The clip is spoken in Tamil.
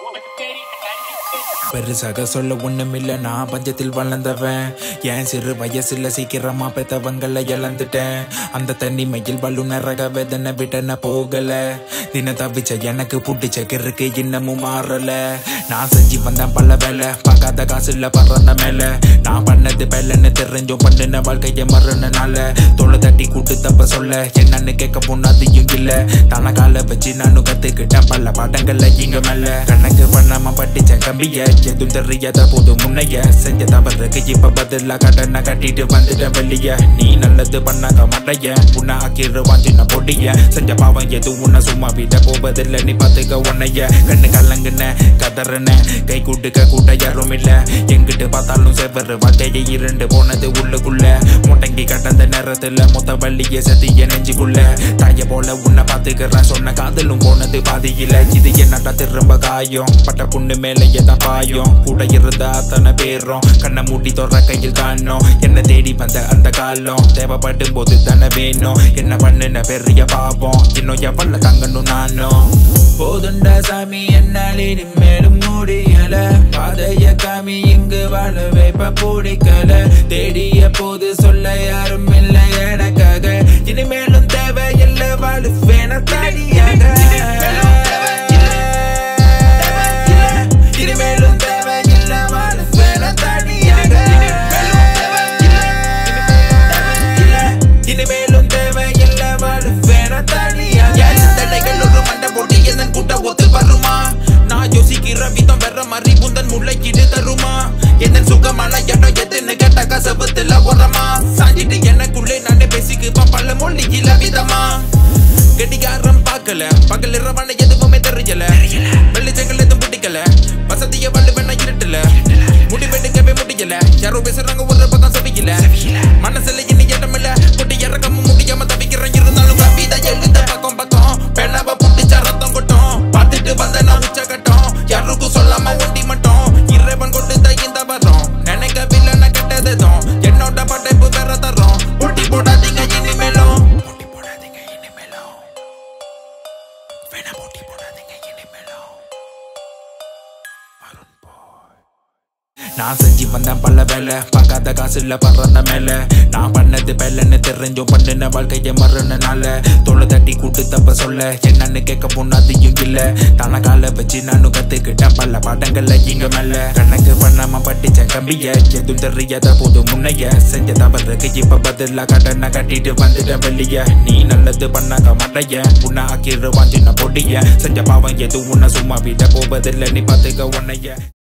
பெருசாக சொல்ல ஒண்ணுமில்ல நான் பஞ்சத்தில் வளர்ந்தவன் என் சிறு வயசுல சீக்கிரமா பெத்தவங்களை இழந்துட்டேன் அந்த தனிமையில் வல்லுநரக வேதனை விட்டன போகல தின தவிச்ச எனக்கு புடிச்ச கிறுக்கு இன்னமும் மாறல நான் செஞ்சு வந்தேன் பல வேலை பார்க்காத காசுல பறந்த மேல நான் பண்ணது பெல்லன்னு தெரிஞ்சும் பண்ணின வாழ்க்கைய மறுனால தொலை தட்டி கூட்டு தப்ப சொல்ல என்னன்னு கேட்க பொண்ணாதையும் இல்ல தான கால வச்சு நானும் கத்துக்கிட்டேன் பல பாடங்கள்ல இங்க மேல கணக்கு பண்ணாம படிச்சேன் கம்பிய எதுவும் தெரியாத போது முன்னைய செஞ்ச தவறுக்கு இப்ப பதிலா கடனை கட்டிட்டு வந்துட்டேன் வெளிய நீ நல்லது பண்ணாக்க மாட்டைய உன்னை ஆக்கிடுவான் சின்ன பொடிய செஞ்ச பாவம் எதுவும் உன்னை சும்மா விட போவதில்லை நீ பாத்துக்க உன்னைய கண்ணு கலங்குன கதறன கை கூட்டுக்க கூட்ட யாரும் இல்ல எங்கிட்டு பார்த்தாலும் செவ்வறு வாழ்க்கையை இரண்டு போனது உள்ளுக்குள்ள முடங்கி கடந்த நேரத்துல மொத்த வள்ளிய சதிய நெஞ்சுக்குள்ள தாய போல உன்னை பாத்துக்கிறேன் சொன்ன காதலும் போனது பாதியில இது என்னடா திரும்ப காயம் பட்ட புண்ணு மேலேயே தான் பாயும் கூட இருந்த அத்தனை பேரும் கண்ணை மூடி தொற கையில் காணோம் என்ன தேடி வந்த அந்த காலம் தேவைப்படும் போது தானே வேணும் என்ன பண்ணுன பெரிய பாவம் இன்னும் எவ்வளவு தங்கணும் நானும் போதுண்டா சாமி என்னால் இனிமேலும் முடியல பாதைய காமி இங்கு வாழ வைப்ப பிடிக்கல தேடிய போது சொல்ல யாரும் இல்லை எனக்காக இனிமேலும் தேவையில்லை வாழ்வேன தனியாக இனிமேலும் தேவையில்லை வாழ்வேன தனியாக இனிமேலும் தேவையில்லை வாழ்வேன தனியாக என் சிந்தனைகள் ஒரு மண்டை போட்டு எதன் கூட்ட ஒத்து வருமா நான் யோசிக்கிற விதம் வேற மாதிரி புந்தன் முளைக்கிட்டு தருமா எதன் சுகமான இடம் எதுன்னு கேட்ட கசபத்துல உரமா சாஞ்சிட்டு எனக்குள்ளே நானே பேசிக்குப்பேன் பல மொழியில விதமா கடிகாரம் பார்க்கல பகல் இரவான எதுவுமே தெரியல வெளிச்சங்கள் எதுவும் பிடிக்கல வசதிய வல்லு வேணா இருட்டுல முடிவெடுக்கவே முடியல யாரோ பேசுறாங்க ஒரு பக்கம் சபிக்கல மனசுல இனி இடமில்ல கொண்டு இறக்கமும் முடியாம தவிக்கிறேன் இருந்தாலும் கவிதை எழுத பக்கம் பக்கம் பெண்ணாவ புடிச்ச ரத்தம் கொட்டும் பார்த்துட்டு வந்த நான் உச்சகட்டம் யாருக்கும் சொல்லாம ஒண்டி மட்டும் இறைவன் கொண்டு இந்த வரோம் நினைக்கவில்லை நான் கெட்டதும் என்னோட படைப்பு வேற தரோம் ஒட்டி போடாதீங்க இனிமேலும் போட்டி போடாதீங்க இனிமேலும் வேணா போட்டி போடாதீங்க இனிமேலும் அருண் பாய் நான் செஞ்சு வந்தேன் பல வேலை பார்க்காத காசுல பறந்த மேல நான் பண்ணது பெல்லன்னு தெரிஞ்சும் பண்ணின வாழ்க்கைய மறுனால தொலை தட்டி கூட்டு தப்ப சொல்ல என்னன்னு கேட்க பொண்ணாதையும் இல்ல தான கால வச்சு நானும் கத்துக்கிட்டேன் பல பாடங்கள்ல இங்க மேல கணக்கு பண்ணாம படிச்சேன் கம்பிய எதுவும் தெரியாத போது முன்னைய செஞ்ச தவறுக்கு இப்ப பதிலா கடனை கட்டிட்டு வந்துட்டேன் வெளிய நீ நல்லது பண்ணாக்க மாட்டைய உன்னை ஆக்கிடுவான் சின்ன பொடிய செஞ்ச பாவம் எதுவும் உன்னை சும்மா விட போவதில்லை நீ பாத்துக்க உன்னைய